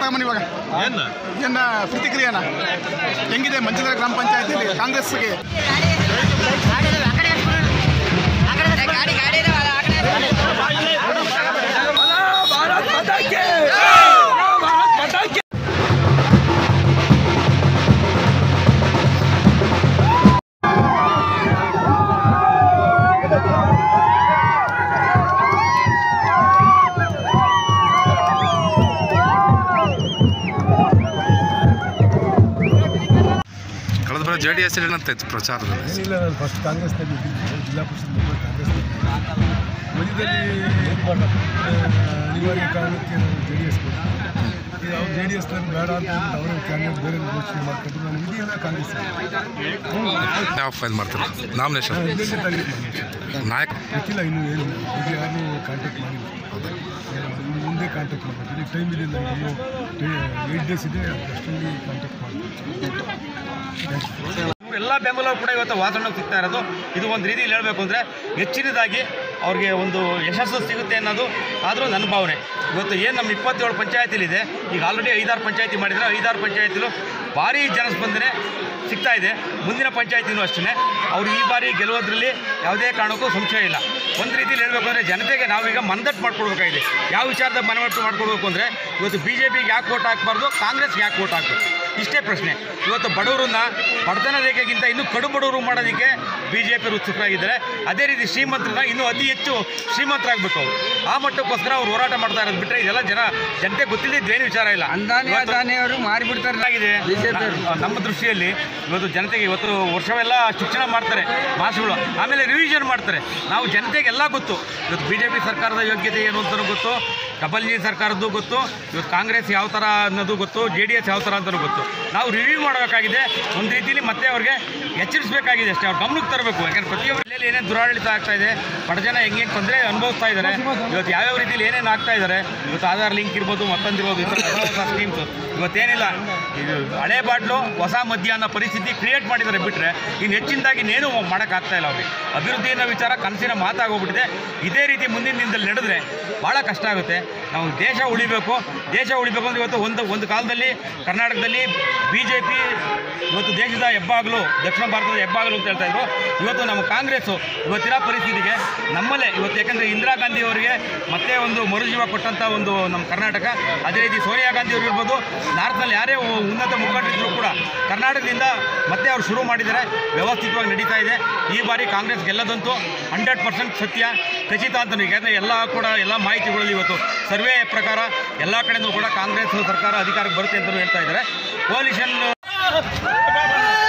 ತಗೊಂಬನಿ ಇವಾಗ ಏನ ಏನ ಪ್ರತಿಕ್ರಿಯೆನ ಹೆಂಗಿದೆ ಮಂಚಲ ಗ್ರಾಮ ಪಂಚಾಯತಿಯಲ್ಲಿ ಕಾಂಗ್ರೆಸ್ಗೆ ಗಾಡಿ ಗಾಡಿ ಇದಾವಲ್ಲ, ಆ ಕಡೆ ಕಳೆದ ಬರೋ ಜೆ ಡಿ ಎಸ್ ಏನಂತ ಇತ್ತು ಪ್ರಚಾರದಲ್ಲಿ ಏನಿಲ್ಲ ನಾನು ಫಸ್ಟ್ ಕಾಂಗ್ರೆಸ್ನಲ್ಲಿ ಇದ್ದಿದ್ದು ಜಿಲ್ಲಾ ಪರಿಷತ್ ಮೆಂಬರ್ ಕಾಂಗ್ರೆಸ್ನಲ್ಲಿ ಮಧ್ಯದಲ್ಲಿ ಅನಿವಾರ್ಯ ಕಾರಣಕ್ಕೆ ನಾವು ಜೆ ಡಿ ಎಸ್ ಈಗ ಅವ್ರು ಜೆ ಡಿ ಎಸ್ನಲ್ಲಿ ಬೇಡ ಅಂತ ಹೇಳ್ಬಿಟ್ಟು ಅವರೇ ಕ್ಯಾಂಡಿಡೇಟ್ ಬೇರೆ ಘೋಷಣೆ ಮಾಡ್ಕೊಂಡು ನಾನು ಇದೆಯಲ್ಲ ಕಾಂಗ್ರೆಸ್ ಯಾವ ಫೈಲ್ ಮಾಡ್ತಾರೆ ನಾಮಿನೇಷನ್ ಇಲ್ಲೇ ತಾರೀಕು ನಾಯಕ ಗೊತ್ತಿಲ್ಲ ಇನ್ನೂ ಏನು ಈಗ ಯಾರು ಕಾಂಟ್ಯಾಕ್ಟ್ ಮಾಡಿಲ್ಲ ಇನ್ನು ಮುಂದೆ ಕಾಂಟ್ಯಾಕ್ಟ್ ಮಾಡಬೇಕು ಈಗ ಟೈಮ್ ಇದೆ ನನಗೆ ಇನ್ನೂ ಏಯ್ಟ್ ಡೇಸ್ ಇದೆ ಅಷ್ಟರಲ್ಲಿ ಕಾಂಟ್ಯಾಕ್ಟ್ ಮಾಡಬೇಕು ಇವರೆಲ್ಲ ಬೆಂಬಲ ಕೂಡ ಇವತ್ತು ವಾತಾವರಣ ಸಿಗ್ತಾ ಇರೋದು ಇದು ಒಂದು ರೀತಿಯಲ್ಲಿ ಹೇಳಬೇಕು ಅಂದರೆ ಹೆಚ್ಚಿನದಾಗಿ ಅವ್ರಿಗೆ ಒಂದು ಯಶಸ್ಸು ಸಿಗುತ್ತೆ ಅನ್ನೋದು ಆದರೂ ನನ್ನ ಭಾವನೆ ಇವತ್ತು ಏನು ನಮ್ಮ ಇಪ್ಪತ್ತೇಳು ಪಂಚಾಯತಿಲಿದೆ ಈಗ ಆಲ್ರೆಡಿ ಐದಾರು ಪಂಚಾಯತಿ ಮಾಡಿದರೆ ಐದಾರು ಪಂಚಾಯತಿಲು ಭಾರಿ ಜನಸ್ಪಂದನೆ ಸಿಗ್ತಾ ಇದೆ ಮುಂದಿನ ಪಂಚಾಯತಿನೂ ಅಷ್ಟೇ ಅವರು ಈ ಬಾರಿ ಗೆಲ್ಲುವುದರಲ್ಲಿ ಯಾವುದೇ ಕಾರಣಕ್ಕೂ ಸಂಶಯ ಇಲ್ಲ ಒಂದು ರೀತಿಯಲ್ಲಿ ಹೇಳಬೇಕು ಅಂದರೆ ಜನತೆಗೆ ನಾವೀಗ ಮಂದಟ್ಟು ಮಾಡ್ಕೊಡ್ಬೇಕಾಗಿದೆ ಯಾವ ವಿಚಾರದ ಮನವಟ್ಟು ಮಾಡ್ಕೊಡ್ಬೇಕು ಅಂದರೆ ಇವತ್ತು ಬಿ ಜೆ ಪಿಗೆ ಯಾಕೆ ಓಟ್ ಹಾಕಬಾರ್ದು ಕಾಂಗ್ರೆಸ್ಗೆ ಯಾಕೆ ಓಟ್ ಹಾಕಬೇಕು ಇಷ್ಟೇ ಪ್ರಶ್ನೆ ಇವತ್ತು ಬಡವರನ್ನ ಬಡತನ ರೇಖೆಗಿಂತ ಇನ್ನೂ ಕಡು ಬಡವರು ಮಾಡೋದಕ್ಕೆ ಬಿ ಜೆ ಪಿ ಉತ್ಸುಕರಾಗಿದ್ದಾರೆ ಅದೇ ರೀತಿ ಶ್ರೀಮಂತರನ್ನ ಇನ್ನೂ ಅತಿ ಹೆಚ್ಚು ಶ್ರೀಮಂತರಾಗಬೇಕು ಅವರು ಆ ಮಟ್ಟಕ್ಕೋಸ್ಕರ ಅವ್ರು ಹೋರಾಟ ಮಾಡ್ತಾ ಇರೋದು ಬಿಟ್ಟರೆ ಇದೆಲ್ಲ ಜನ ಜನತೆ ಗೊತ್ತಿಲ್ಲದೇನು ವಿಚಾರ ಇಲ್ಲ ಅಂದಾನೆ ಇವತ್ತು- ಅದಾನೆಯವರು ಮಾರಿಬಿಡ್ತಾರೆ ಆಗಿದೆ ನಮ್ಮ ದೃಷ್ಟಿಯಲ್ಲಿ ಇವತ್ತು ಜನತೆಗೆ ಇವತ್ತು ವರ್ಷವೆಲ್ಲ ಶಿಕ್ಷಣ ಮಾಡ್ತಾರೆ ಮಾಸುಗಳು ಆಮೇಲೆ ರಿವಿಷನ್ ಮಾಡ್ತಾರೆ ನಾವು ಜನತೆಗೆ ಎಲ್ಲ ಗೊತ್ತು ಇವತ್ತು ಬಿ ಜೆ ಪಿ ಸರ್ಕಾರದ ಯೋಗ್ಯತೆ ಏನು ಅಂತಲೂ ಗೊತ್ತು ಡಬಲ್ ಜಿ ಸರ್ಕಾರದ್ದು ಗೊತ್ತು ಇವತ್ತು ಕಾಂಗ್ರೆಸ್ ಯಾವ ಥರ ಅನ್ನೋದು ಗೊತ್ತು ಜೆ ಡಿ ಎಸ್ ಯಾವ ಥರ ಅಂತಲೂ ಗೊತ್ತು ನಾವು ರಿವ್ಯೂ ಮಾಡಬೇಕಾಗಿದೆ ಒಂದು ರೀತಿಯಲ್ಲಿ ಮತ್ತೆ ಅವ್ರಿಗೆ ಎಚ್ಚರಿಸಬೇಕಾಗಿದೆ ಅಷ್ಟೇ ಅವ್ರ ಗಮನಕ್ಕೆ ತರಬೇಕು ಯಾಕಂದ್ರೆ ಪ್ರತಿಯೊಬ್ಬರ ಜಿಲ್ಲೆಯಲ್ಲಿ ಏನೇನು ದುರಾಡಳಿತ ಆಗ್ತಾ ಇದೆ ಬಡ ಜನ ಹೆಂಗೆ ತೊಂದರೆ ಅನುಭವಿಸ್ತಾ ಇದ್ದಾರೆ ಇವತ್ತು ಯಾವ್ಯಾವ ರೀತಿಯಲ್ಲಿ ಏನೇನು ಆಗ್ತಾ ಇದ್ದಾರೆ ಇವತ್ತು ಆಧಾರ್ ಲಿಂಕ್ ಇರ್ಬೋದು ಮತ್ತೊಂದಿರ್ಬೋದು ಈ ಥರ ಹೊಸ ಹೊಸ ಸ್ಕೀಮ್ಸ್ ಇವತ್ತೇನಿಲ್ಲ ಇದು ಹಳೆ ಬಾಟ್ಲು ಹೊಸ ಮದ್ಯ ಅನ್ನೋ ಪರಿಸ್ಥಿತಿ ಕ್ರಿಯೇಟ್ ಮಾಡಿದ್ದಾರೆ ಬಿಟ್ಟರೆ ಇನ್ನು ಹೆಚ್ಚಿನದಾಗಿ ಇನ್ನೇನು ಮಾಡೋಕ್ಕಾಗ್ತಾ ಇಲ್ಲ ಅವ್ರಿಗೆ ಅಭಿವೃದ್ಧಿ ಅನ್ನೋ ವಿಚಾರ ಕನಸಿನ ಮಾತಾಗೋಗ್ಬಿಟ್ಟಿದೆ ಇದೇ ರೀತಿ ಮುಂದಿನ ದಿನದಲ್ಲಿ ನಡೆದ್ರೆ ಭಾಳ ಕಷ್ಟ ಆಗುತ್ತೆ ನಾವು ದೇಶ ಉಳಿಬೇಕು ದೇಶ ಉಳಿಬೇಕು ಅಂದರೆ ಇವತ್ತು ಒಂದು ಒಂದು ಕಾಲದಲ್ಲಿ ಕರ್ನಾಟಕದಲ್ಲಿ ಬಿ ಜೆ ಪಿ ಇವತ್ತು ದೇಶದ ಹೆಬ್ಬಾಗಲು ದಕ್ಷಿಣ ಭಾರತದ ಹೆಬ್ಬಾಗಲು ಅಂತ ಹೇಳ್ತಾ ಇದ್ರು ಇವತ್ತು ನಮ್ಮ ಕಾಂಗ್ರೆಸ್ಸು ಇವತ್ತಿನ ಪರಿಸ್ಥಿತಿಗೆ ನಮ್ಮಲ್ಲೇ ಇವತ್ತು ಯಾಕಂದರೆ ಇಂದಿರಾ ಗಾಂಧಿ ಅವರಿಗೆ ಮತ್ತೆ ಒಂದು ಮರುಜೀವ ಕೊಟ್ಟಂಥ ಒಂದು ನಮ್ಮ ಕರ್ನಾಟಕ ಅದೇ ರೀತಿ ಸೋನಿಯಾ ಗಾಂಧಿ ಅವರು ಇರ್ಬೋದು ನಾರ್ತ್ನಲ್ಲಿ ಯಾರೇ ಉ- ಉನ್ನತ ಮುಖಂಡರಿದ್ದರೂ ಕೂಡ ಕರ್ನಾಟಕದಿಂದ ಮತ್ತೆ ಅವ್ರು ಶುರು ಮಾಡಿದ್ದಾರೆ ವ್ಯವಸ್ಥಿತವಾಗಿ ನಡೀತಾ ಇದೆ ಈ ಬಾರಿ ಕಾಂಗ್ರೆಸ್ ಗೆಲ್ಲದಂತೂ ಹಂಡ್ರೆಡ್ ಪರ್ಸೆಂಟ್ ಸತ್ಯ ಖಚಿತ ಅಂತ ಯಾಕಂದರೆ ಎಲ್ಲ ಕೂಡ ಎಲ್ಲ ಮಾಹಿತಿಗಳಲ್ಲಿ ಇವತ್ತು ಸರ್ವೆ ಪ್ರಕಾರ ಎಲ್ಲ ಕಡೆಯೂ ಕೂಡ ಕಾಂಗ್ರೆಸ್ ಸರ್ಕಾರ ಅಧಿಕಾರಕ್ಕೆ ಬರುತ್ತೆ ಅಂತಲೂ ಹೇಳ್ತಾ ಇದ್ದಾರೆ ಕೋಲಿಷನ್